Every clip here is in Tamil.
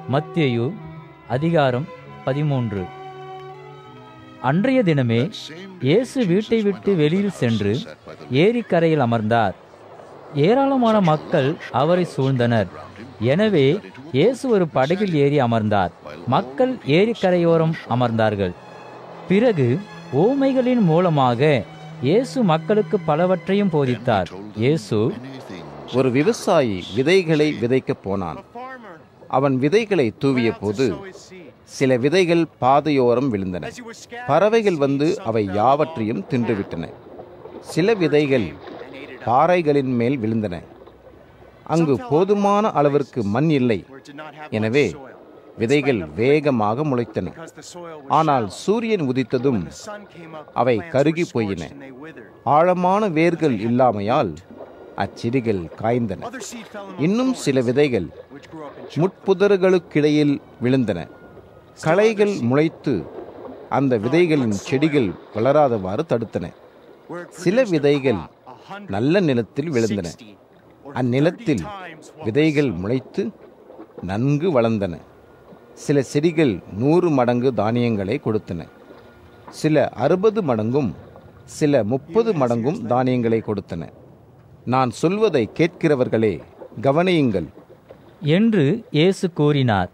மத்தேயு அதிகாரம் பதிமூன்று அன்றைய தினமே இயேசு வீட்டை விட்டு வெளியில் சென்று ஏரிக்கரையில் அமர்ந்தார் ஏராளமான மக்கள் அவரை சூழ்ந்தனர் எனவே இயேசு ஒரு படகில் ஏறி அமர்ந்தார் மக்கள் ஏரிக்கரையோரம் அமர்ந்தார்கள் பிறகு ஓமைகளின் மூலமாக இயேசு மக்களுக்கு பலவற்றையும் போதித்தார் இயேசு ஒரு விவசாயி விதைகளை விதைக்கப் போனான் அவன் விதைகளை தூவிய போது சில விதைகள் பாதையோரம் விழுந்தன பறவைகள் வந்து அவை யாவற்றையும் தின்றுவிட்டன சில விதைகள் பாறைகளின் மேல் விழுந்தன அங்கு போதுமான அளவிற்கு மண் இல்லை எனவே விதைகள் வேகமாக முளைத்தன ஆனால் சூரியன் உதித்ததும் அவை கருகி போயின ஆழமான வேர்கள் இல்லாமையால் அச்செடிகள் காய்ந்தன இன்னும் சில விதைகள் முட்புதர்களுக்கிடையில் விழுந்தன களைகள் முளைத்து அந்த விதைகளின் செடிகள் வளராதவாறு தடுத்தன சில விதைகள் நல்ல நிலத்தில் விழுந்தன அந்நிலத்தில் விதைகள் முளைத்து நன்கு வளர்ந்தன சில செடிகள் நூறு மடங்கு தானியங்களை கொடுத்தன சில அறுபது மடங்கும் சில முப்பது மடங்கும் தானியங்களை கொடுத்தன நான் சொல்வதை கேட்கிறவர்களே கவனியுங்கள் என்று இயேசு கூறினார்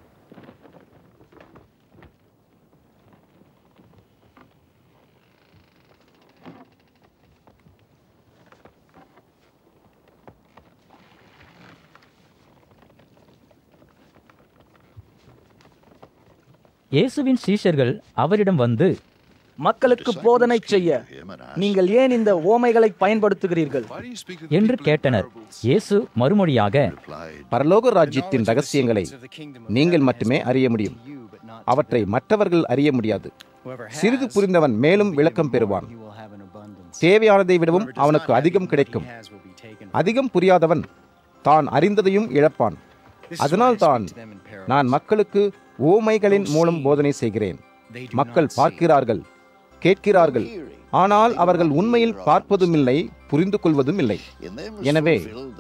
இயேசுவின் சீஷர்கள் அவரிடம் வந்து மக்களுக்கு போதனை செய்ய நீங்கள் ஏன் இந்த ஓமைகளை பயன்படுத்துகிறீர்கள் என்று கேட்டனர் இயேசு மறுமொழியாக பரலோக ராஜ்யத்தின் ரகசியங்களை நீங்கள் மட்டுமே அறிய முடியும் அவற்றை மற்றவர்கள் அறிய முடியாது சிறிது புரிந்தவன் மேலும் விளக்கம் பெறுவான் தேவையானதை விடவும் அவனுக்கு அதிகம் கிடைக்கும் அதிகம் புரியாதவன் தான் அறிந்ததையும் இழப்பான் அதனால் தான் நான் மக்களுக்கு ஓமைகளின் மூலம் போதனை செய்கிறேன் மக்கள் பார்க்கிறார்கள் கேட்கிறார்கள் ஆனால் அவர்கள் உண்மையில் பார்ப்பதுமில்லை புரிந்து கொள்வதும் இல்லை எனவே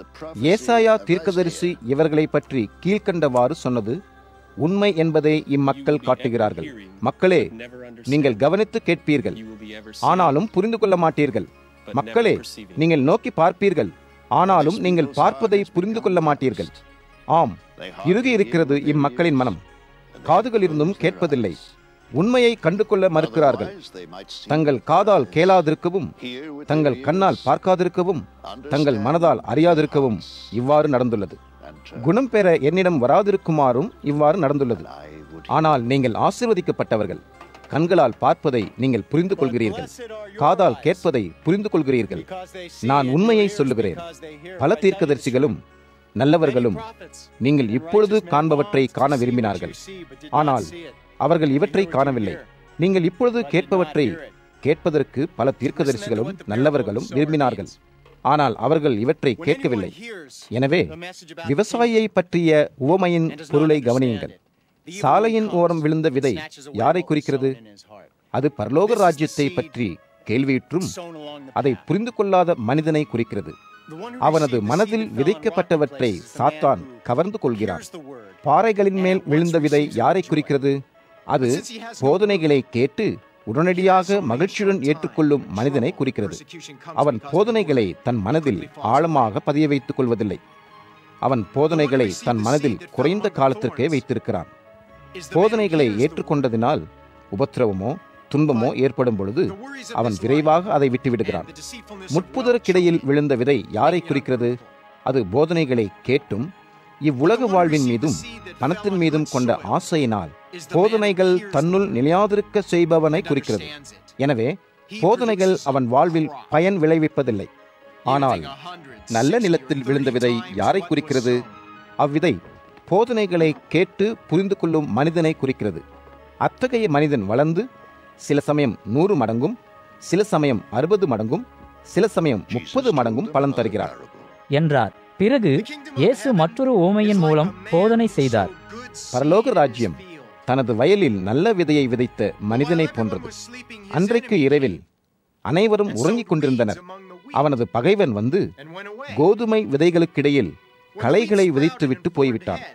ஏசாயா தீர்க்கதரிசி இவர்களை பற்றி கீழ்க்கண்டவாறு சொன்னது உண்மை என்பதை இம்மக்கள் காட்டுகிறார்கள் மக்களே நீங்கள் கவனித்து கேட்பீர்கள் ஆனாலும் புரிந்து கொள்ள மாட்டீர்கள் மக்களே நீங்கள் நோக்கி பார்ப்பீர்கள் ஆனாலும் நீங்கள் பார்ப்பதை புரிந்து கொள்ள மாட்டீர்கள் ஆம் இறுதி இருக்கிறது இம்மக்களின் மனம் காதுகள் இருந்தும் கேட்பதில்லை உண்மையை கண்டு கொள்ள மறுக்கிறார்கள் தங்கள் காதால் கேளாதிருக்கவும் தங்கள் கண்ணால் பார்க்காதிருக்கவும் தங்கள் மனதால் அறியாதிருக்கவும் இவ்வாறு நடந்துள்ளது குணம் பெற என்னிடம் வராதிருக்குமாறும் இவ்வாறு நடந்துள்ளது ஆனால் நீங்கள் ஆசீர்வதிக்கப்பட்டவர்கள் கண்களால் பார்ப்பதை நீங்கள் புரிந்து கொள்கிறீர்கள் காதால் கேட்பதை புரிந்து கொள்கிறீர்கள் நான் உண்மையை சொல்லுகிறேன் பல தீர்க்கதரிசிகளும் நல்லவர்களும் நீங்கள் இப்பொழுது காண்பவற்றை காண விரும்பினார்கள் ஆனால் அவர்கள் இவற்றை காணவில்லை நீங்கள் இப்பொழுது கேட்பவற்றை கேட்பதற்கு பல தீர்க்கதரிசிகளும் நல்லவர்களும் விரும்பினார்கள் ஆனால் அவர்கள் இவற்றை கேட்கவில்லை எனவே விவசாயியை பற்றிய உவமையின் பொருளை கவனியுங்கள் சாலையின் ஓரம் விழுந்த விதை யாரை குறிக்கிறது அது பரலோக ராஜ்யத்தை பற்றி கேள்வியுற்றும் அதை புரிந்து கொள்ளாத மனிதனை குறிக்கிறது அவனது மனதில் விதைக்கப்பட்டவற்றை சாத்தான் கவர்ந்து கொள்கிறான் பாறைகளின் மேல் விழுந்த விதை யாரை குறிக்கிறது அது போதனைகளை கேட்டு உடனடியாக மகிழ்ச்சியுடன் ஏற்றுக்கொள்ளும் மனிதனை குறிக்கிறது அவன் போதனைகளை தன் மனதில் ஆழமாக பதிய வைத்துக் கொள்வதில்லை அவன் போதனைகளை தன் மனதில் குறைந்த காலத்திற்கே வைத்திருக்கிறான் போதனைகளை ஏற்றுக்கொண்டதினால் உபத்திரவமோ துன்பமோ ஏற்படும் பொழுது அவன் விரைவாக அதை விட்டுவிடுகிறான் முட்புதருக்கிடையில் விழுந்த விதை யாரை குறிக்கிறது அது போதனைகளை கேட்டும் இவ்வுலக வாழ்வின் மீதும் பணத்தின் மீதும் கொண்ட ஆசையினால் போதனைகள் தன்னுள் நிலையாதிருக்க செய்பவனை குறிக்கிறது எனவே போதனைகள் அவன் வாழ்வில் பயன் விளைவிப்பதில்லை ஆனால் நல்ல நிலத்தில் விழுந்த விதை யாரை குறிக்கிறது அவ்விதை போதனைகளை கேட்டு புரிந்து கொள்ளும் மனிதனை குறிக்கிறது அத்தகைய மனிதன் வளர்ந்து சில சமயம் நூறு மடங்கும் சில சமயம் அறுபது மடங்கும் சில சமயம் முப்பது மடங்கும் பலன் தருகிறார் என்றார் பிறகு இயேசு மற்றொரு ஓமையின் மூலம் போதனை செய்தார் பரலோக ராஜ்யம் தனது வயலில் நல்ல விதையை விதைத்த மனிதனை போன்றது அன்றைக்கு இரவில் அனைவரும் உறங்கிக் கொண்டிருந்தனர் அவனது பகைவன் வந்து கோதுமை விதைகளுக்கிடையில் களைகளை விதைத்துவிட்டு போய்விட்டான்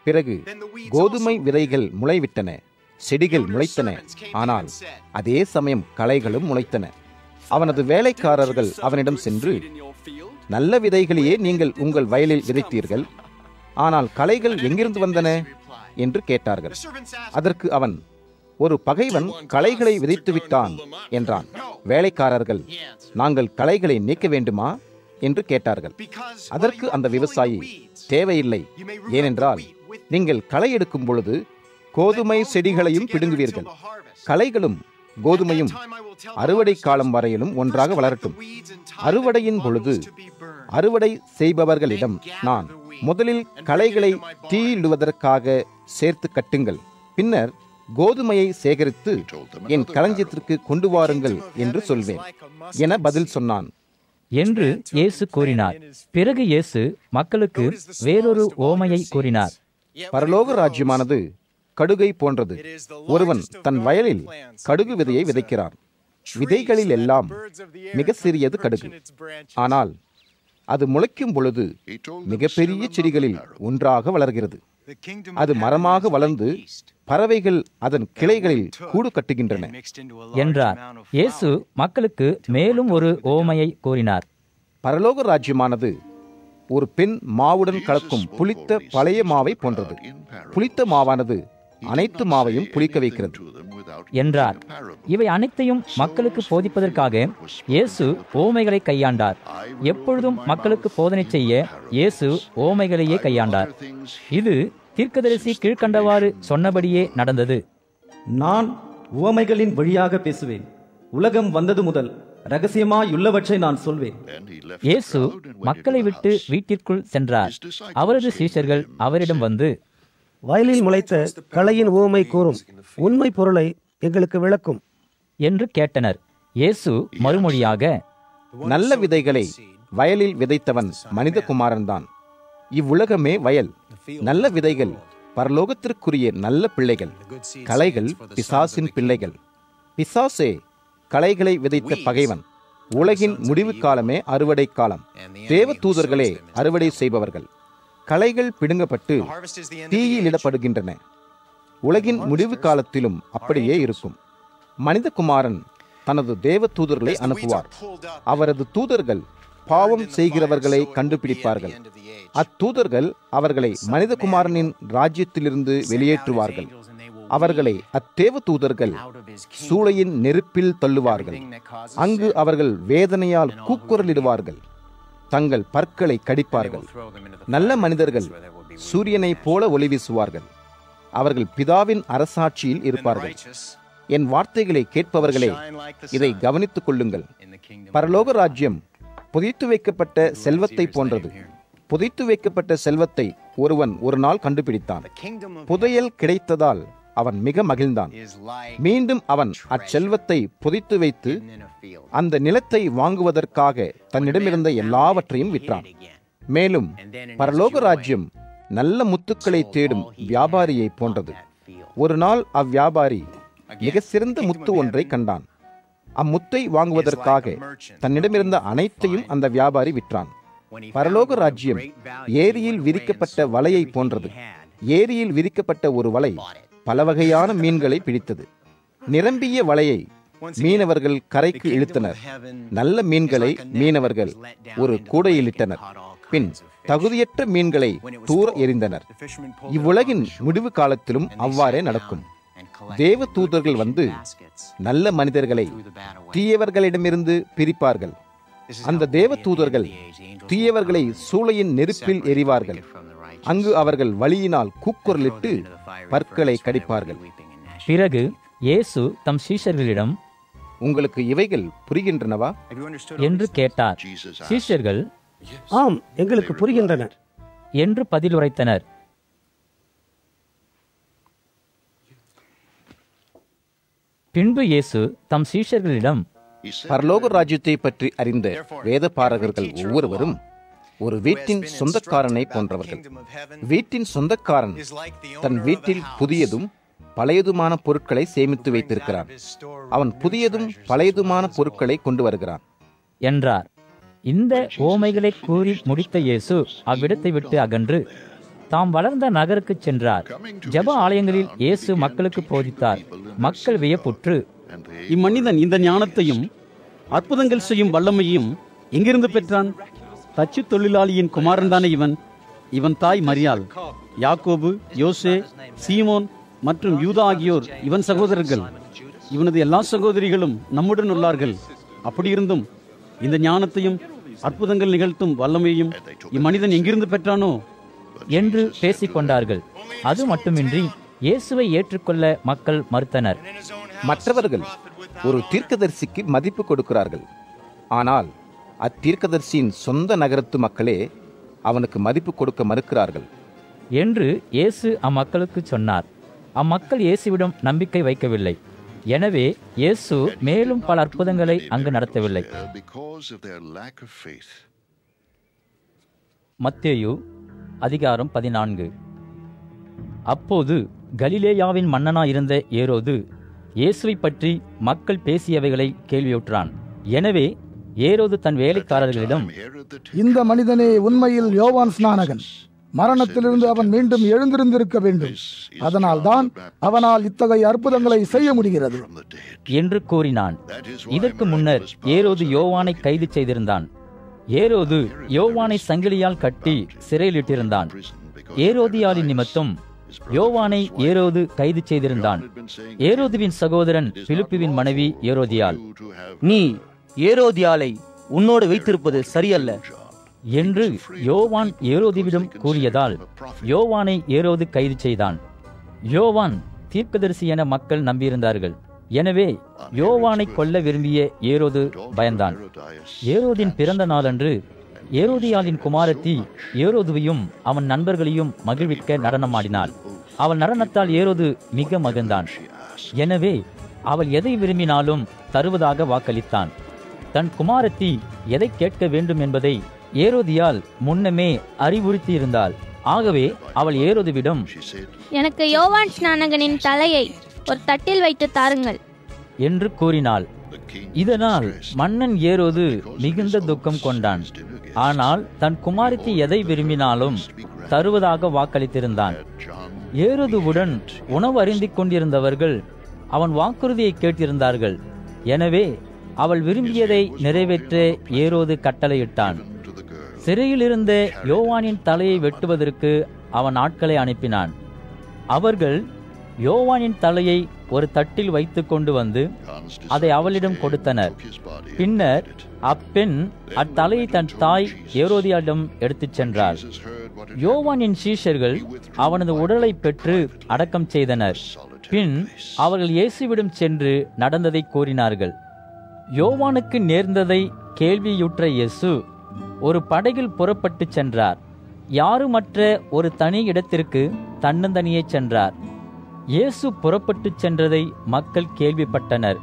பிறகு கோதுமை விதைகள் முளைவிட்டன செடிகள் முளைத்தன ஆனால் அதே சமயம் களைகளும் முளைத்தன அவனது வேலைக்காரர்கள் அவனிடம் சென்று நல்ல விதைகளையே நீங்கள் உங்கள் வயலில் விதைத்தீர்கள் ஆனால் களைகள் எங்கிருந்து வந்தன என்று கேட்டார்கள் அதற்கு அவன் ஒரு பகைவன் களைகளை விதைத்து விட்டான் என்றான் வேலைக்காரர்கள் நாங்கள் களைகளை நீக்க வேண்டுமா என்று கேட்டார்கள் அதற்கு அந்த விவசாயி தேவையில்லை ஏனென்றால் நீங்கள் களை எடுக்கும் பொழுது கோதுமை செடிகளையும் பிடுங்குவீர்கள் களைகளும் கோதுமையும் அறுவடை காலம் வரையிலும் ஒன்றாக வளரட்டும் அறுவடையின் பொழுது அறுவடை செய்பவர்களிடம் நான் முதலில் களைகளை தீயிடுவதற்காக சேர்த்து கட்டுங்கள் பின்னர் கோதுமையை சேகரித்து என் களஞ்சியத்திற்கு கொண்டு வாருங்கள் என்று சொல்வேன் என பதில் சொன்னான் என்று இயேசு கூறினார் பிறகு இயேசு மக்களுக்கு வேறொரு ஓமையை கூறினார் பரலோக ராஜ்யமானது கடுகை போன்றது ஒருவன் தன் வயலில் கடுகு விதையை விதைக்கிறான் விதைகளில் எல்லாம் மிக சிறியது கடுகு ஆனால் அது முளைக்கும் பொழுது மிகப்பெரிய செடிகளில் ஒன்றாக வளர்கிறது அது மரமாக வளர்ந்து பறவைகள் அதன் கிளைகளில் கூடு கட்டுகின்றன என்றார் இயேசு மக்களுக்கு மேலும் ஒரு ஓமையை கூறினார் பரலோக ராஜ்யமானது ஒரு பெண் மாவுடன் கலக்கும் புளித்த பழைய மாவை போன்றது புளித்த மாவானது அனைத்து மாவையும் புளிக்க வைக்கிறது என்றார் இவை அனைத்தையும் மக்களுக்கு போதிப்பதற்காக இயேசு ஓமைகளை கையாண்டார் எப்பொழுதும் மக்களுக்கு போதனை செய்ய இயேசு ஓமைகளையே கையாண்டார் இது தீர்க்கதரிசி கீழ்க்கண்டவாறு சொன்னபடியே நடந்தது நான் உவமைகளின் வழியாக பேசுவேன் உலகம் வந்தது முதல் ரகசியமாயுள்ளவற்றை நான் சொல்வேன் இயேசு மக்களை விட்டு வீட்டிற்குள் சென்றார் அவரது சீஷர்கள் அவரிடம் வந்து வயலில் முளைத்த களையின் ஊமை கூறும் உண்மை பொருளை எங்களுக்கு விளக்கும் என்று கேட்டனர் இயேசு மறுமொழியாக நல்ல விதைகளை வயலில் விதைத்தவன் மனிதகுமாரன்தான் இவ்வுலகமே வயல் நல்ல விதைகள் பரலோகத்திற்குரிய நல்ல பிள்ளைகள் களைகள் பிசாசின் பிள்ளைகள் பிசாசே களைகளை விதைத்த பகைவன் உலகின் முடிவு காலமே அறுவடை காலம் தேவ தூதர்களே அறுவடை செய்பவர்கள் களைகள் பிடுங்கப்பட்டு தீயிலிடப்படுகின்றன உலகின் முடிவு காலத்திலும் அப்படியே இருக்கும் மனிதகுமாரன் தனது தேவ தூதர்களை அனுப்புவார் அவரது தூதர்கள் பாவம் செய்கிறவர்களை கண்டுபிடிப்பார்கள் அத்தூதர்கள் அவர்களை மனிதகுமாரனின் ராஜ்யத்திலிருந்து வெளியேற்றுவார்கள் அவர்களை அத்தேவ தூதர்கள் சூளையின் நெருப்பில் தள்ளுவார்கள் அங்கு அவர்கள் வேதனையால் கூக்குரலிடுவார்கள் தங்கள் பற்களை கடிப்பார்கள் நல்ல மனிதர்கள் சூரியனைப் போல ஒளி வீசுவார்கள் அவர்கள் பிதாவின் அரசாட்சியில் இருப்பார்கள் என் வார்த்தைகளை கேட்பவர்களே இதை கவனித்துக் கொள்ளுங்கள் பரலோக ராஜ்யம் புதைத்து வைக்கப்பட்ட செல்வத்தை போன்றது புதைத்து வைக்கப்பட்ட செல்வத்தை ஒருவன் ஒரு நாள் கண்டுபிடித்தான் புதையல் கிடைத்ததால் அவன் மிக மகிழ்ந்தான் மீண்டும் அவன் அச்செல்வத்தை புதைத்து வைத்து அந்த நிலத்தை வாங்குவதற்காக தன்னிடமிருந்த எல்லாவற்றையும் விற்றான் மேலும் பரலோக ராஜ்யம் நல்ல முத்துக்களை தேடும் வியாபாரியை போன்றது ஒரு நாள் அவ்வியாபாரி மிக சிறந்த முத்து ஒன்றை கண்டான் அம்முத்தை வாங்குவதற்காக தன்னிடமிருந்த அனைத்தையும் அந்த வியாபாரி விற்றான் பரலோக ராஜ்யம் ஏரியில் விரிக்கப்பட்ட வலையை போன்றது ஏரியில் விரிக்கப்பட்ட ஒரு வலை பல வகையான மீன்களை பிடித்தது நிரம்பிய வலையை மீனவர்கள் கரைக்கு இழுத்தனர் நல்ல மீன்களை மீனவர்கள் ஒரு கூடையில் இட்டனர் பின் தகுதியற்ற மீன்களை தூர எறிந்தனர் இவ்வுலகின் முடிவு காலத்திலும் அவ்வாறே நடக்கும் தேவ தூதர்கள் வந்து நல்ல மனிதர்களை தீயவர்களிடமிருந்து பிரிப்பார்கள் அந்த தேவ தூதர்கள் தீயவர்களை சூளையின் நெருப்பில் எறிவார்கள் அங்கு அவர்கள் வழியினால் கூக்குரலிட்டு பற்களை கடிப்பார்கள் பிறகு இயேசு தம் சீஷர்களிடம் உங்களுக்கு இவைகள் புரிகின்றனவா என்று கேட்டார் சீஷர்கள் ஆம் எங்களுக்கு புரிகின்றன என்று பதிலுரைத்தனர் பின்பு இயேசு தம் சீஷர்களிடம் பரலோக ராஜ்யத்தை பற்றி அறிந்த வேத பாரகர்கள் ஒவ்வொருவரும் ஒரு வீட்டின் சொந்தக்காரனை போன்றவர்கள் வீட்டின் சொந்தக்காரன் தன் வீட்டில் புதியதும் பழையதுமான பொருட்களை சேமித்து வைத்திருக்கிறான் அவன் புதியதும் பழையதுமான பொருட்களை கொண்டு வருகிறான் என்றார் இந்த ஓமைகளை கூறி முடித்த இயேசு அவ்விடத்தை விட்டு அகன்று தாம் வளர்ந்த நகருக்கு சென்றார் ஜெப ஆலயங்களில் இயேசு மக்களுக்கு போதித்தார் மக்கள் வியப்புற்று இம்மனிதன் இந்த ஞானத்தையும் அற்புதங்கள் செய்யும் வல்லமையும் எங்கிருந்து பெற்றான் தச்சு தொழிலாளியின் குமாரன் தானே இவன் இவன் தாய் மரியாள் யாக்கோபு யோசே சீமோன் மற்றும் யூதா ஆகியோர் இவன் சகோதரர்கள் இவனது எல்லா சகோதரிகளும் நம்முடன் உள்ளார்கள் அப்படியிருந்தும் இந்த ஞானத்தையும் அற்புதங்கள் நிகழ்த்தும் வல்லமையையும் இம்மனிதன் எங்கிருந்து பெற்றானோ என்று பேசிக் கொண்டார்கள் அது மட்டுமின்றி இயேசுவை ஏற்றுக்கொள்ள மக்கள் மறுத்தனர் மற்றவர்கள் ஒரு தீர்க்கதரிசிக்கு மதிப்பு கொடுக்கிறார்கள் ஆனால் அத்தீர்க்கதரிசியின் சொந்த நகரத்து மக்களே அவனுக்கு மதிப்பு கொடுக்க மறுக்கிறார்கள் என்று இயேசு அம்மக்களுக்கு சொன்னார் அம்மக்கள் இயேசுவிடம் நம்பிக்கை வைக்கவில்லை எனவே இயேசு மேலும் பல அற்புதங்களை அங்கு நடத்தவில்லை because of their lack of faith. மத்தேயு அதிகாரம் பதினான்கு அப்போது கலிலேயாவின் மன்னனாயிருந்த ஏரோது இயேசுவை பற்றி மக்கள் பேசியவைகளை கேள்வியுற்றான் எனவே ஏரோது தன் வேலைக்காரர்களிடம் Herod the இந்த மனிதனே உண்மையில் யோவான் ஸ்நானகன் மரணத்திலிருந்து அவன் மீண்டும் எழுந்திருந்திருக்க வேண்டும் அதனால்தான் அவனால் இத்தகைய அற்புதங்களை செய்ய முடிகிறது from the dead. என்று கூறினான் இதற்கு முன்னர் ஏரோது யோவானை கைது செய்திருந்தான் ஏரோது யோவானை சங்கிலியால் கட்டி சிறையிலிட்டிருந்தான் ஏரோதியாலின் நிமித்தம் யோவானை ஏரோது கைது செய்திருந்தான் ஏரோதுவின் சகோதரன் பிலிப்புவின் மனைவி ஏரோதியால் நீ ஏரோதியாலை உன்னோடு வைத்திருப்பது சரியல்ல என்று யோவான் ஏரோதுவிடம் கூறியதால் யோவானை ஏரோது கைது செய்தான் யோவான் தீர்க்கதரிசி என மக்கள் நம்பியிருந்தார்கள் எனவே யோவானை கொல்ல விரும்பிய ஏரோது பயந்தான் ஏரோதின் பிறந்த நாளன்று ஏரோதியாலின் குமாரத்தி ஏரோதுவையும் அவன் நண்பர்களையும் மகிழ்விக்க நடனமாடினாள் அவள் நடனத்தால் ஏரோது மிக மகிழ்ந்தான் எனவே அவள் எதை விரும்பினாலும் தருவதாக வாக்களித்தான் தன் குமாரத்தி எதை கேட்க வேண்டும் என்பதை ஏரோதியால் முன்னமே அறிவுறுத்தியிருந்தாள் ஆகவே அவள் ஏரோதுவிடம் எனக்கு யோவான் ஸ்நானகனின் தலையை ஒரு தட்டில் வைத்து தாருங்கள் என்று கூறினாள் இதனால் மன்னன் ஏரோது மிகுந்த துக்கம் கொண்டான் ஆனால் தன் குமாரத்தி எதை விரும்பினாலும் தருவதாக வாக்களித்திருந்தான் ஏரோதுவுடன் உணவு அருந்திக் கொண்டிருந்தவர்கள் அவன் வாக்குறுதியை கேட்டிருந்தார்கள் எனவே அவள் விரும்பியதை நிறைவேற்ற ஏரோது கட்டளையிட்டான் சிறையில் இருந்த யோவானின் தலையை வெட்டுவதற்கு அவன் ஆட்களை அனுப்பினான் அவர்கள் யோவானின் தலையை ஒரு தட்டில் வைத்துக் கொண்டு வந்து அதை அவளிடம் கொடுத்தனர் பின்னர் அப்பெண் அத்தலையை தன் தாய் ஏரோதியாரிடம் எடுத்துச் சென்றார் யோவானின் சீஷர்கள் அவனது உடலை பெற்று அடக்கம் செய்தனர் பின் அவர்கள் இயேசுவிடம் சென்று நடந்ததை கூறினார்கள் யோவானுக்கு நேர்ந்ததை கேள்வியுற்ற இயேசு ஒரு படகில் புறப்பட்டுச் சென்றார் யாருமற்ற ஒரு தனி இடத்திற்கு தன்னந்தனியே சென்றார் இயேசு புறப்பட்டுச் சென்றதை மக்கள் கேள்விப்பட்டனர்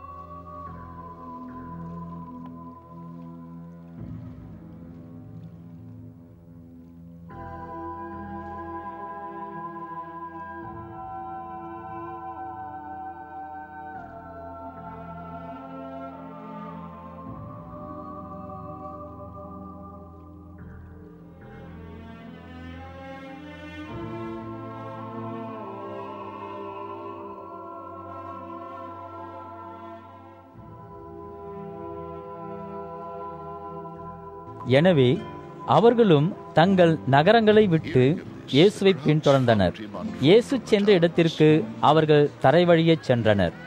எனவே அவர்களும் தங்கள் நகரங்களை விட்டு இயேசுவை பின்தொடர்ந்தனர் இயேசு சென்ற இடத்திற்கு அவர்கள் தரை வழியே சென்றனர்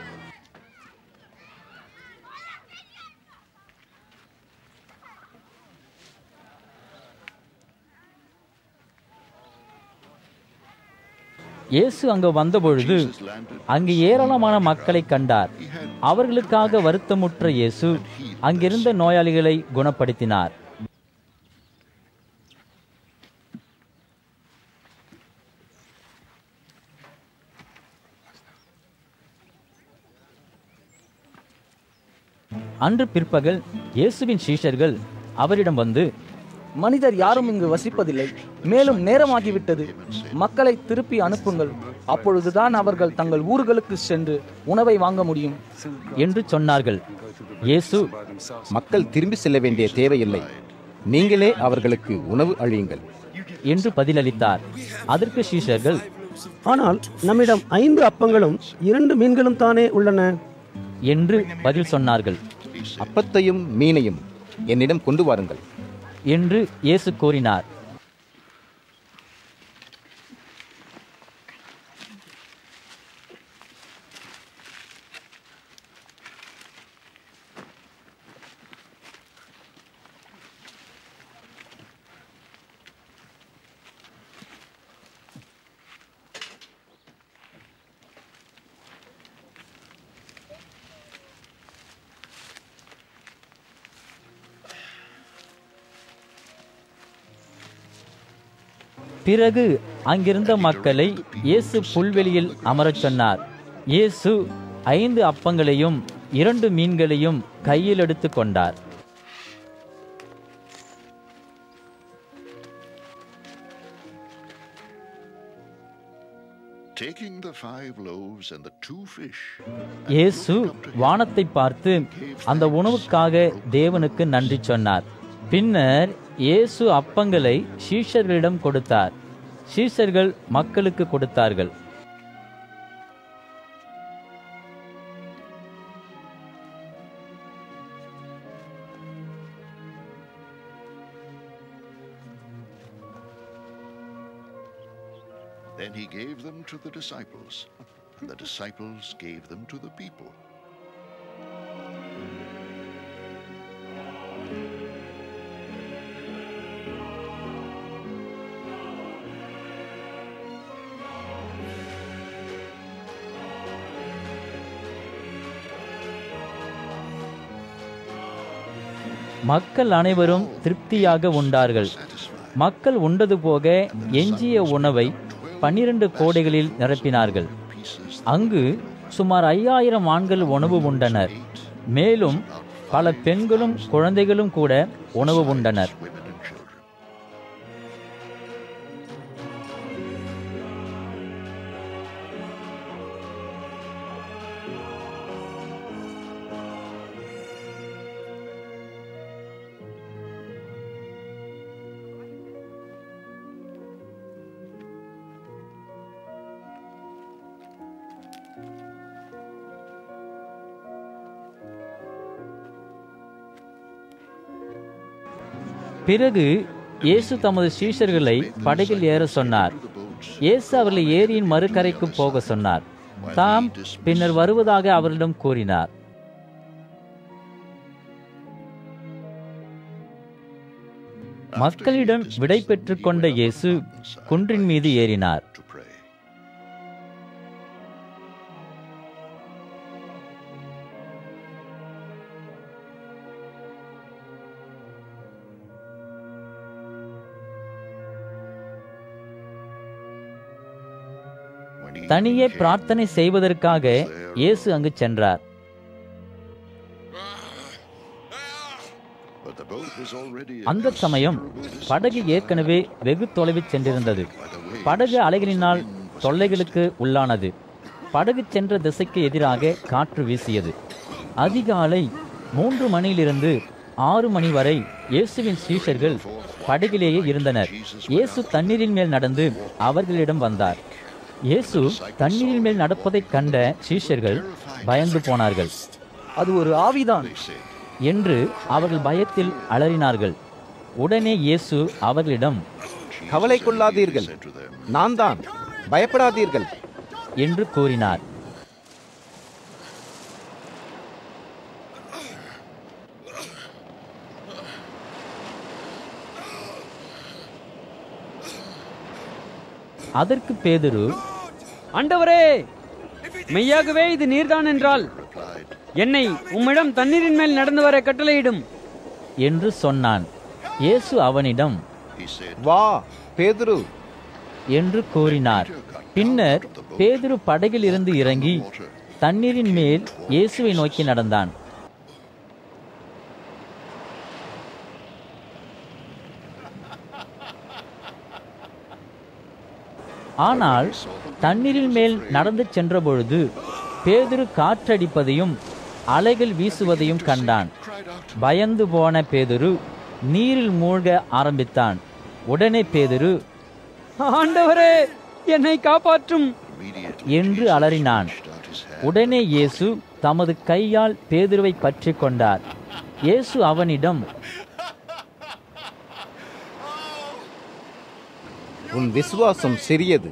இயேசு அங்கு வந்தபொழுது அங்கு ஏராளமான மக்களை கண்டார் அவர்களுக்காக வருத்தமுற்ற இயேசு அங்கிருந்த நோயாளிகளை குணப்படுத்தினார் அன்று பிற்பகல் இயேசுவின் சீஷர்கள் அவரிடம் வந்து மனிதர் யாரும் இங்கு வசிப்பதில்லை மேலும் நேரமாகிவிட்டது மக்களை திருப்பி அனுப்புங்கள் அப்பொழுதுதான் அவர்கள் தங்கள் ஊர்களுக்கு சென்று உணவை வாங்க முடியும் என்று சொன்னார்கள் இயேசு மக்கள் திரும்பி செல்ல வேண்டிய தேவையில்லை நீங்களே அவர்களுக்கு உணவு அழியுங்கள் என்று பதிலளித்தார் அதற்கு சீஷர்கள் ஆனால் நம்மிடம் ஐந்து அப்பங்களும் இரண்டு மீன்களும் தானே உள்ளன என்று பதில் சொன்னார்கள் அப்பத்தையும் மீனையும் என்னிடம் கொண்டு வாருங்கள் என்று இயேசு கூறினார் பிறகு அங்கிருந்த மக்களை இயேசு புல்வெளியில் அமரச் சொன்னார் இயேசு ஐந்து அப்பங்களையும் இரண்டு மீன்களையும் கையில் எடுத்துக் கொண்டார் Taking the five loaves and the two fish, இயேசு வானத்தை பார்த்து அந்த உணவுக்காக தேவனுக்கு நன்றி சொன்னார் பின்னர் இயேசு அப்பங்களை சீஷர்களிடம் கொடுத்தார் சீஷர்கள் மக்களுக்கு கொடுத்தார்கள் then he gave them to the disciples, and the disciples gave them to the people. மக்கள் அனைவரும் திருப்தியாக உண்டார்கள் மக்கள் உண்டது போக எஞ்சிய உணவை பன்னிரண்டு கோடைகளில் நிரப்பினார்கள் அங்கு சுமார் ஐயாயிரம் ஆண்கள் உணவு உண்டனர் மேலும் பல பெண்களும் குழந்தைகளும் கூட உணவு உண்டனர் பிறகு இயேசு தமது சீஷர்களை படகில் ஏற சொன்னார் இயேசு அவர்களை ஏரியின் மறுகரைக்கு போக சொன்னார் தாம் பின்னர் வருவதாக அவரிடம் கூறினார் மக்களிடம் விடை பெற்றுக் கொண்ட இயேசு குன்றின் மீது ஏறினார் to pray. When he தனியே came, பிரார்த்தனை செய்வதற்காக இயேசு அங்கு சென்றார் but the boat was already a அந்த சமயம் படகு ஏற்கனவே வெகு தொலைவில் சென்றிருந்தது படகு அலைகளினால் தொல்லைகளுக்கு உள்ளானது படகு சென்ற திசைக்கு எதிராக காற்று வீசியது அதிகாலை மூன்று மணியிலிருந்து ஆறு மணி வரை இயேசுவின் சீஷர்கள் படகிலேயே இருந்தனர் இயேசு தண்ணீரின் மேல் நடந்து அவர்களிடம் வந்தார் இயேசு தண்ணீரின் மேல் நடப்பதைக் கண்ட சீஷர்கள் பயந்து போனார்கள் அது ஒரு ஆவிதான் என்று அவர்கள் பயத்தில் அலறினார்கள் உடனே இயேசு அவர்களிடம் கவலை கொள்ளாதீர்கள் நான் தான் பயப்படாதீர்கள் என்று கூறினார் அதற்கு பேதுரு ஆண்டவரே மெய்யாகவே இது நீர்தான் என்றால் என்னை உம்மிடம் தண்ணீரின் மேல் நடந்து வர கட்டளையிடும் என்று சொன்னான் இயேசு அவனிடம் வா பேதுரு என்று கூறினார் பின்னர் பேதுரு படகில் இருந்து இறங்கி தண்ணீரின் மேல் இயேசுவை நோக்கி நடந்தான் ஆனால் தண்ணீரின் மேல் நடந்து சென்றபொழுது பேதுரு காற்றடிப்பதையும் அலைகள் வீசுவதையும் கண்டான் பயந்து போன பேதுரு நீரில் மூழ்க ஆரம்பித்தான் உடனே பேதுரு ஆண்டவரே என்னை காப்பாற்றும் என்று அலறினான் உடனே இயேசு தமது கையால் பேதுருவை பற்றி கொண்டார் இயேசு அவனிடம் உன் விசுவாசம் சிறியது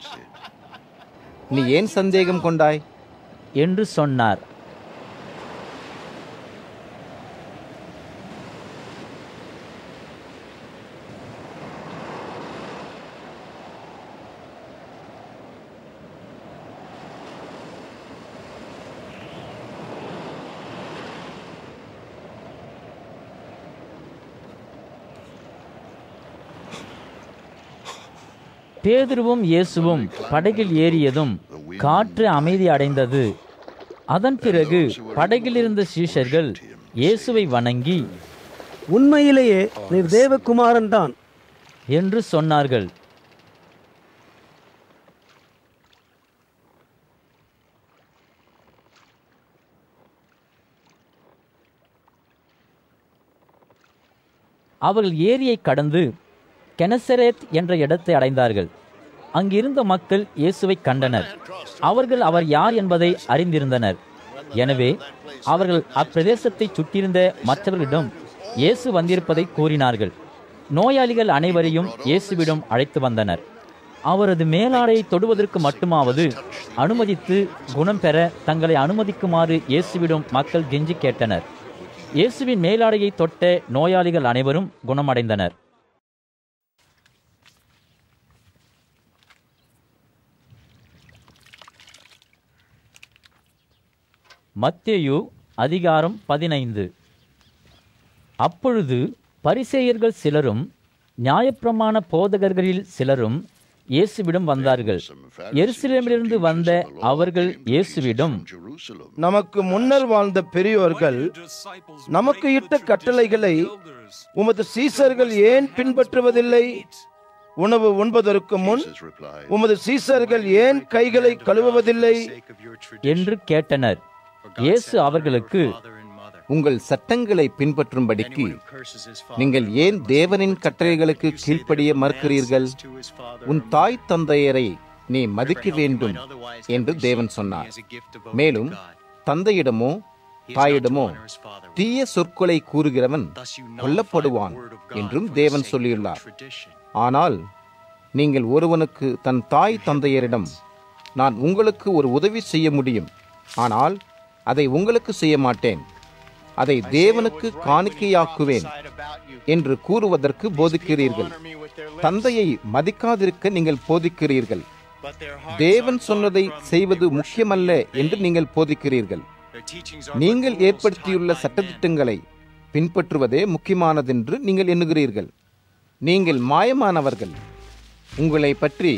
நீ ஏன் சந்தேகம் கொண்டாய் என்று சொன்னார் பேதுருவும் இயேசுவும் படகில் ஏறியதும் காற்று அமைதி அடைந்தது அதன் பிறகு படகில் இருந்த சீஷர்கள் இயேசுவை வணங்கி உண்மையிலேயே நீர் தேவகுமாரன் தான் என்று சொன்னார்கள் அவர்கள் ஏரியை கடந்து கெனசரேத் என்ற இடத்தை அடைந்தார்கள் அங்கிருந்த மக்கள் இயேசுவை கண்டனர் அவர்கள் அவர் யார் என்பதை அறிந்திருந்தனர் எனவே அவர்கள் அப்பிரதேசத்தை சுற்றியிருந்த மற்றவர்களிடம் இயேசு வந்திருப்பதை கூறினார்கள் நோயாளிகள் அனைவரையும் இயேசுவிடம் அழைத்து வந்தனர் அவரது மேலாடையை தொடுவதற்கு மட்டுமாவது அனுமதித்து குணம் பெற தங்களை அனுமதிக்குமாறு இயேசுவிடம் மக்கள் கெஞ்சி கேட்டனர் இயேசுவின் மேலாடையை தொட்ட நோயாளிகள் அனைவரும் குணமடைந்தனர் மத்தேயு அதிகாரம் பதினைந்து அப்பொழுது பரிசேயர்கள் சிலரும் நியாயப்பிரமாண போதகர்களில் சிலரும் இயேசுவிடம் வந்தார்கள் எருசலேமிலிருந்து வந்த அவர்கள் இயேசுவிடம் நமக்கு முன்னர் வாழ்ந்த பெரியோர்கள் நமக்கு இட்ட கட்டளைகளை உமது சீசர்கள் ஏன் பின்பற்றுவதில்லை உணவு உண்பதற்கு முன் உமது சீசர்கள் ஏன் கைகளை கழுவுவதில்லை என்று கேட்டனர் இயேசு அவர்களுக்கு உங்கள் சட்டங்களை பின்பற்றும்படிக்கு நீங்கள் ஏன் தேவனின் கட்டளைகளுக்கு கீழ்ப்படிய மறுக்கிறீர்கள் உன் தாய் தந்தையரை நீ மதிக்க வேண்டும் என்று தேவன் சொன்னார் மேலும் தந்தையிடமோ தாயிடமோ தீய சொற்களை கூறுகிறவன் கொல்லப்படுவான் என்றும் தேவன் சொல்லியுள்ளார் ஆனால் நீங்கள் ஒருவனுக்கு தன் தாய் தந்தையரிடம் நான் உங்களுக்கு ஒரு உதவி செய்ய முடியும் ஆனால் அதை உங்களுக்கு செய்ய மாட்டேன் அதை தேவனுக்கு காணிக்கையாக்குவேன் என்று கூறுவதற்கு போதிக்கிறீர்கள் தந்தையை மதிக்காதிருக்க நீங்கள் போதிக்கிறீர்கள் தேவன் சொன்னதை செய்வது முக்கியமல்ல என்று நீங்கள் போதிக்கிறீர்கள் நீங்கள் ஏற்படுத்தியுள்ள சட்டத்திட்டங்களை பின்பற்றுவதே முக்கியமானதென்று நீங்கள் எண்ணுகிறீர்கள் நீங்கள் மாயமானவர்கள் உங்களை பற்றி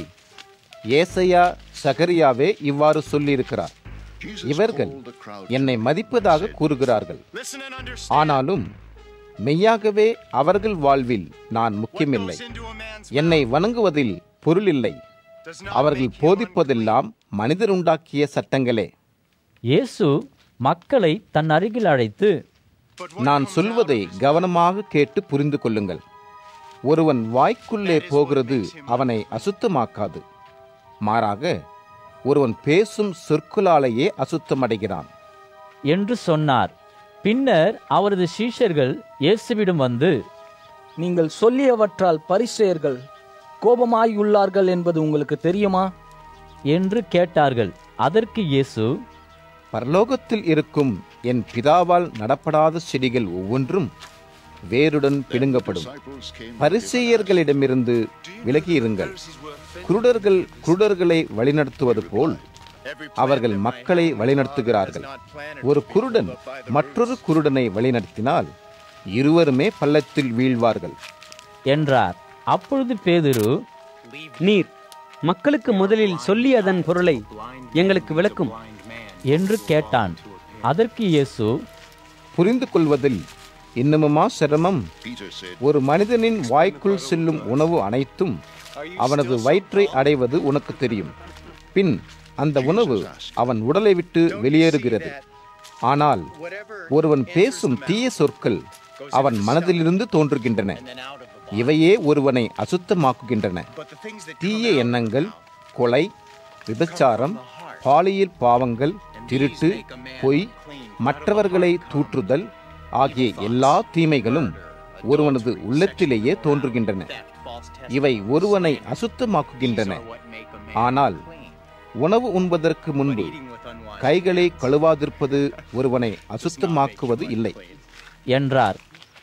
ஏசையா சகரியாவே இவ்வாறு சொல்லியிருக்கிறார் இவர்கள் என்னை மதிப்பதாக கூறுகிறார்கள் ஆனாலும் மெய்யாகவே அவர்கள் வாழ்வில் நான் முக்கியமில்லை என்னை வணங்குவதில் பொருள் இல்லை அவர்கள் போதிப்பதெல்லாம் மனிதர் உண்டாக்கிய சட்டங்களே இயேசு மக்களை தன் அருகில் அழைத்து நான் சொல்வதை கவனமாக கேட்டு புரிந்து கொள்ளுங்கள் ஒருவன் வாய்க்குள்ளே போகிறது அவனை அசுத்தமாக்காது மாறாக ஒருவன் பேசும் சொற்களாலேயே அசுத்தமடைகிறான் என்று சொன்னார் பின்னர் அவரது சீஷர்கள் இயேசுவிடம் வந்து நீங்கள் சொல்லியவற்றால் பரிசேயர்கள் கோபமாயுள்ளார்கள் என்பது உங்களுக்கு தெரியுமா என்று கேட்டார்கள் அதற்கு இயேசு பரலோகத்தில் இருக்கும் என் பிதாவால் நடப்படாத செடிகள் ஒவ்வொன்றும் வேருடன் பிடுங்கப்படும் பரிசேயர்களிடமிருந்து விலகியிருங்கள் குருடர்கள் குருடர்களை வழிநடத்துவது போல் அவர்கள் மக்களை வழிநடத்துகிறார்கள் ஒரு குருடன் மற்றொரு குருடனை வழிநடத்தினால் இருவருமே பள்ளத்தில் வீழ்வார்கள் என்றார் அப்பொழுது பேதுரு நீர் மக்களுக்கு முதலில் சொல்லி அதன் பொருளை எங்களுக்கு விளக்கும் என்று கேட்டான் அதற்கு இயேசு புரிந்து கொள்வதில் இன்னமுமா சிரமம் ஒரு மனிதனின் வாய்க்குள் செல்லும் உணவு அனைத்தும் அவனது வயிற்றை அடைவது உனக்கு தெரியும் பின் அந்த உணவு அவன் உடலை விட்டு வெளியேறுகிறது ஆனால் ஒருவன் பேசும் தீய சொற்கள் அவன் மனதிலிருந்து தோன்றுகின்றன இவையே ஒருவனை அசுத்தமாக்குகின்றன தீய எண்ணங்கள் கொலை விபச்சாரம் பாலியல் பாவங்கள் திருட்டு பொய் மற்றவர்களை தூற்றுதல் ஆகிய எல்லா தீமைகளும் ஒருவனது உள்ளத்திலேயே தோன்றுகின்றன இவை ஒருவனை அசுத்தமாக்குகின்றன ஆனால் உணவு உண்பதற்கு முன்பு கைகளை கழுவாதிருப்பது ஒருவனை அசுத்தமாக்குவது இல்லை என்றார்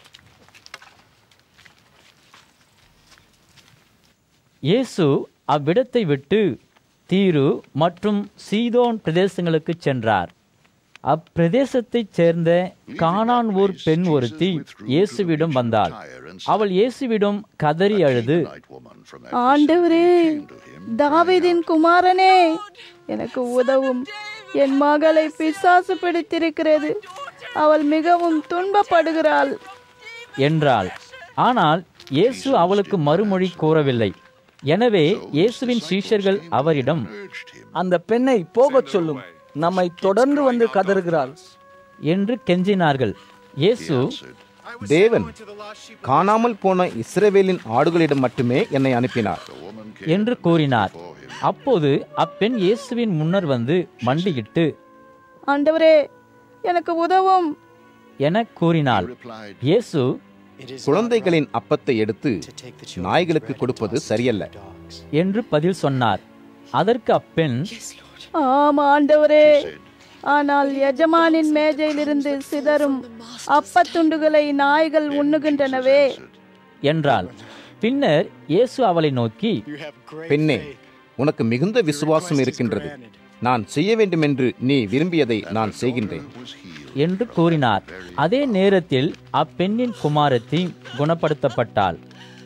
இயேசு அவ்விடத்தை விட்டு தீரு மற்றும் சீதோன் பிரதேசங்களுக்கு சென்றார் அப்பிரதேசத்தைச் சேர்ந்த கானான் ஊர் பெண் ஒருத்தி இயேசுவிடம் வந்தாள் அவள் இயேசுவிடம் கதறி அழுது ஆண்டவரே தாவீதின் குமாரனே எனக்கு உதவும் என் மகளை பிசாசு பிடித்திருக்கிறது அவள் மிகவும் துன்பப்படுகிறாள் என்றாள் ஆனால் இயேசு அவளுக்கு மறுமொழி கூறவில்லை எனவே இயேசுவின் சீஷர்கள் அவரிடம் அந்த பெண்ணை போகச் சொல்லும் நம்மை தொடர்ந்து வந்து கதறுகிறாள் என்று கெஞ்சினார்கள் இயேசு தேவன் காணாமல் போன இஸ்ரவேலின் ஆடுகளிடம் மட்டுமே என்னை அனுப்பினார் என்று கூறினார் அப்போது அப்பெண் இயேசுவின் முன்னர் வந்து மண்டியிட்டு ஆண்டவரே எனக்கு உதவும் என கூறினாள் இயேசு குழந்தைகளின் அப்பத்தை எடுத்து நாய்களுக்கு கொடுப்பது சரியல்ல என்று பதில் சொன்னார் அதற்கு அப்பெண் ஆம் ஆண்டவரே ஆனால் எஜமானின் மேஜையிலிருந்து சிதறும் அப்பத்துண்டுகளை நாய்கள் உண்ணுகின்றனவே என்றாள் பின்னர் இயேசு அவளை நோக்கி பெண்ணே உனக்கு மிகுந்த விசுவாசம் இருக்கின்றது நான் செய்ய வேண்டுமென்று நீ விரும்பியதை நான் செய்கின்றேன் என்று கூறினார் அதே நேரத்தில் அப்பெண்ணின் குமாரத்தி குணப்படுத்தப்பட்டாள்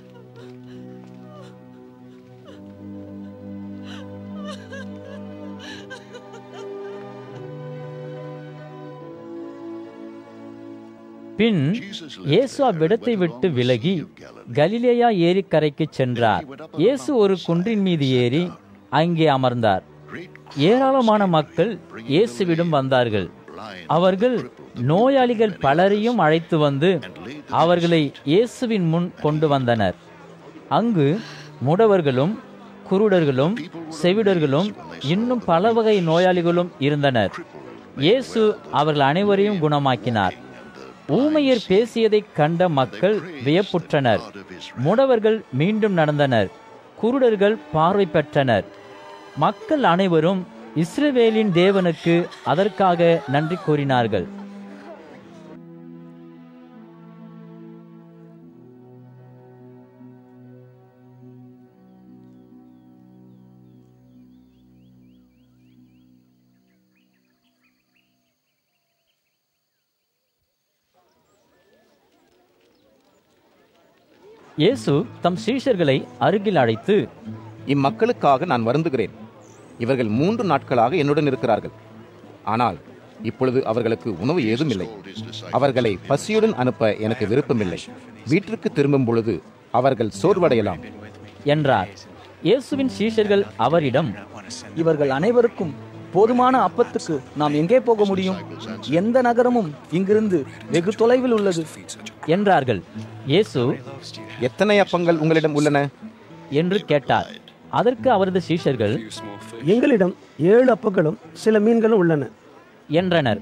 பின் இயேசு அவ்விடத்தை விட்டு விலகி கலிலேயா ஏரிக்கரைக்கு சென்றார் இயேசு ஒரு குன்றின் மீது ஏறி அங்கே அமர்ந்தார் ஏராளமான மக்கள் இயேசுவிடம் வந்தார்கள் அவர்கள் நோயாளிகள் பலரையும் அழைத்து வந்து அவர்களை இயேசுவின் முன் கொண்டு வந்தனர் அங்கு முடவர்களும் குருடர்களும் செவிடர்களும் இன்னும் பல வகை நோயாளிகளும் இருந்தனர் இயேசு அவர்கள் அனைவரையும் குணமாக்கினார் ஊமையர் பேசியதைக் கண்ட மக்கள் வியப்புற்றனர் முடவர்கள் மீண்டும் நடந்தனர் குருடர்கள் பார்வை பெற்றனர் மக்கள் அனைவரும் இஸ்ரவேலின் தேவனுக்கு அதற்காக நன்றி கூறினார்கள் இயேசு தம் சீஷர்களை அருகில் அழைத்து இம்மக்களுக்காக நான் வருந்துகிறேன் இவர்கள் மூன்று நாட்களாக என்னுடன் இருக்கிறார்கள் ஆனால் இப்பொழுது அவர்களுக்கு உணவு ஏதும் இல்லை அவர்களை பசியுடன் அனுப்ப எனக்கு விருப்பமில்லை வீட்டிற்கு திரும்பும் பொழுது அவர்கள் சோர்வடையலாம் என்றார் இயேசுவின் சீஷர்கள் அவரிடம் இவர்கள் அனைவருக்கும் போதுமான அப்பத்துக்கு நாம் எங்கே போக முடியும் எந்த நகரமும் இங்கிருந்து வெகு தொலைவில் உள்ளது என்றார்கள் இயேசு எத்தனை அப்பங்கள் உங்களிடம் உள்ளன என்று கேட்டார் அதற்கு அவரது சீஷர்கள் எங்களிடம் ஏழு அப்பங்களும் சில மீன்களும் உள்ளன என்றனர்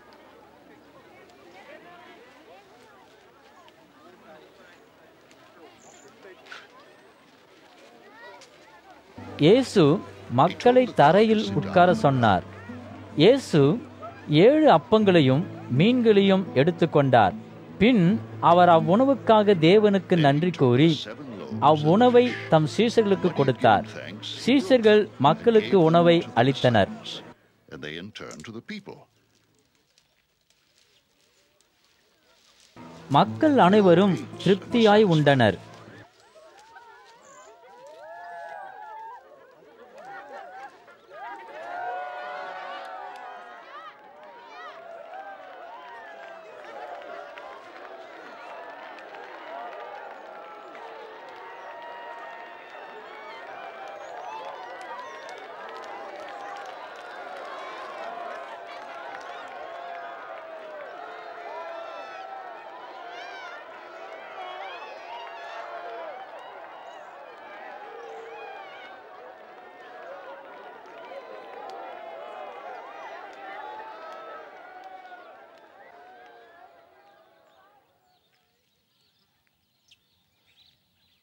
இயேசு மக்களை தரையில் உட்கார சொன்னார் இயேசு ஏழு அப்பங்களையும் மீன்களையும் எடுத்துக்கொண்டார் பின் அவர் அவ்வுணவுக்காக தேவனுக்கு நன்றி கூறி அவ்வுணவை தம் சீஷர்களுக்கு கொடுத்தார் சீஷர்கள் மக்களுக்கு உணவை அளித்தனர் and they in turn to the people. மக்கள் அனைவரும் திருப்தியாய் உண்டனர்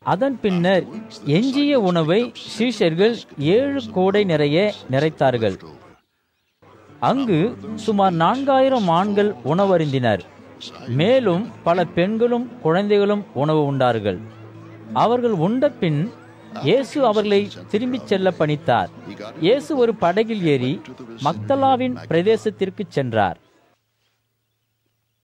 அதன் பின்னர் எஞ்சிய உணவை சீஷர்கள் ஏழு கோடை நிறைய நிறைத்தார்கள் அங்கு சுமார் நான்காயிரம் ஆண்கள் உணவருந்தினர் மேலும் பல பெண்களும் குழந்தைகளும் உணவு உண்டார்கள் அவர்கள் உண்ட பின் இயேசு அவர்களை திரும்பிச் செல்ல பணித்தார் இயேசு ஒரு படகில் ஏறி மக்தலாவின் பிரதேசத்திற்கு சென்றார்